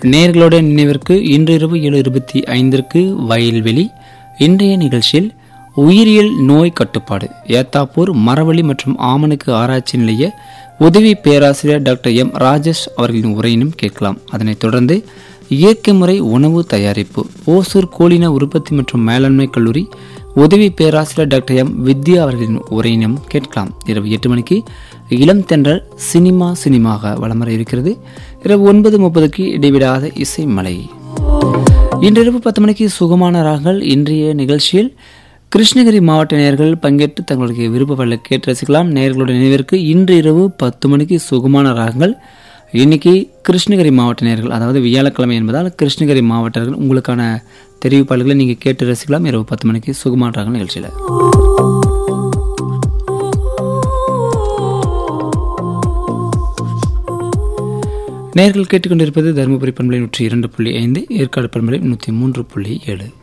நேர்களோட நினைவிற்கு இன்று இரவு ஏழு இருபத்தி ஐந்திற்கு வயல்வெளி இன்றைய நிகழ்ச்சியில் உயிரியல் நோய் கட்டுப்பாடு ஏத்தாப்பூர் மரவழி மற்றும் ஆமணுக்கு ஆராய்ச்சி நிலைய உதவி பேராசிரியர் டாக்டர் எம் ராஜேஷ் அவர்களின் உரையினும் கேட்கலாம் அதனைத் தொடர்ந்து இயற்கை முறை உணவு தயாரிப்பு ஓசூர் கோழின உற்பத்தி மற்றும் மேலாண்மை கல்லூரி உதவி பேராசிரியர் டாக்டர் எம் வித்யா அவர்களின் உரையினும் கேட்கலாம் இரவு எட்டு மணிக்கு இளம் தென்றல் சினிமா சினிமாக வலம் வர இருக்கிறது இரவு ஒன்பது முப்பதுக்கு இடைவிடாத இசை மலை இன்றிரவு பத்து மணிக்கு சுகமான ராகங்கள் இன்றைய நிகழ்ச்சியில் கிருஷ்ணகிரி மாவட்ட நேயர்கள் பங்கேற்று தங்களுடைய விருப்பங்களை கேட்டு ரசிக்கலாம் நேயர்களுடைய நினைவிற்கு இன்று இரவு பத்து மணிக்கு சுகமான ராகங்கள் இன்னைக்கு கிருஷ்ணகிரி மாவட்ட நேயர்கள் அதாவது வியாழக்கிழமை என்பதால் கிருஷ்ணகிரி மாவட்டர்கள் உங்களுக்கான தெரிவிப்பாளர்களை நீங்கள் கேட்டு ரசிக்கலாம் இரவு பத்து மணிக்கு சுகமான ராகங்கள் நிகழ்ச்சியில் நேர்கள் கேட்டுக்கொண்டிருப்பது தருமபுரி பண்பலை நூற்றி இரண்டு புள்ளி ஐந்து ஏற்காடு பண்பலை நூற்றி மூன்று புள்ளி ஏழு